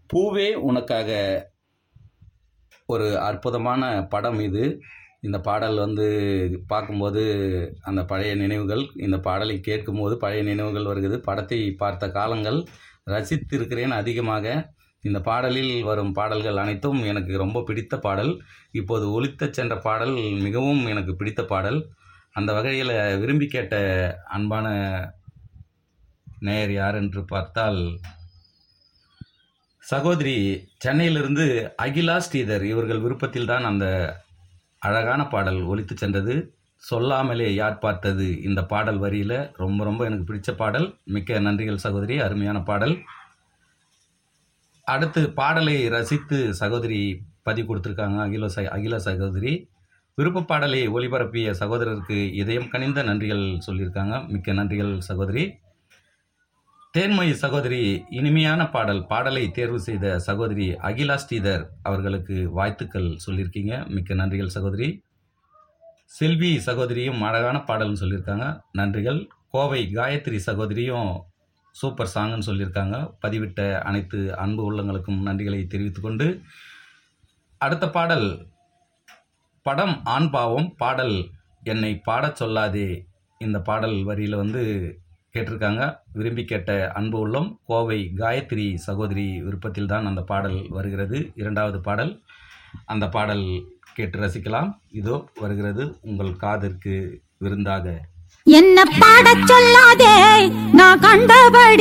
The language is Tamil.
பூவே உனக்காக ஒரு அற்புதமான படம் இது இந்த பாடல் வந்து பார்க்கும்போது அந்த பழைய நினைவுகள் இந்த பாடலை கேட்கும்போது பழைய நினைவுகள் வருகிறது படத்தை பார்த்த காலங்கள் ரசித்திருக்கிறேன் அதிகமாக இந்த பாடலில் வரும் பாடல்கள் அனைத்தும் எனக்கு ரொம்ப பிடித்த பாடல் இப்போது ஒலித்தச் சென்ற பாடல் மிகவும் எனக்கு பிடித்த பாடல் அந்த வகையில் விரும்பி கேட்ட அன்பான நேயர் யார் என்று பார்த்தால் சகோதரி சென்னையிலிருந்து அகிலா ஸ்ரீதர் இவர்கள் விருப்பத்தில் தான் அந்த அழகான பாடல் ஒலித்து சென்றது சொல்லாமலே யார் பார்த்தது இந்த பாடல் வரியில் ரொம்ப ரொம்ப எனக்கு பிடிச்ச பாடல் மிக்க நன்றிகள் சகோதரி அருமையான பாடல் அடுத்து பாடலை ரசித்து சகோதரி பதிவு கொடுத்துருக்காங்க அகில ச அகில சகோதரி விருப்ப பாடலை ஒளிபரப்பிய சகோதரருக்கு இதயம் கனிந்த நன்றிகள் சொல்லியிருக்காங்க மிக்க நன்றிகள் சகோதரி தேன்மொழி சகோதரி இனிமையான பாடல் பாடலை தேர்வு செய்த சகோதரி அகிலா ஸ்ரீதர் அவர்களுக்கு வாழ்த்துக்கள் சொல்லியிருக்கீங்க மிக்க நன்றிகள் சகோதரி செல்வி சகோதரியும் அழகான பாடல்னு சொல்லியிருக்காங்க நன்றிகள் கோவை காயத்ரி சகோதரியும் சூப்பர் சாங்னு சொல்லியிருக்காங்க பதிவிட்ட அனைத்து அன்பு உள்ளங்களுக்கும் நன்றிகளை தெரிவித்துக்கொண்டு அடுத்த பாடல் படம் ஆண் பாவம் பாடல் என்னை பாடச் சொல்லாதே இந்த பாடல் வரியில் வந்து கேட்டிருக்காங்க விரும்பி கேட்ட அன்பு உள்ளம் கோவை காயத்ரி சகோதரி விருப்பத்தில் தான் அந்த பாடல் வருகிறது இரண்டாவது பாடல் அந்த பாடல் கேட்டு ரசிக்கலாம் இதோ வருகிறது உங்கள் காதிற்கு விருந்தாக என்ன பாடச் சொல்லாதே நான் கண்டபடி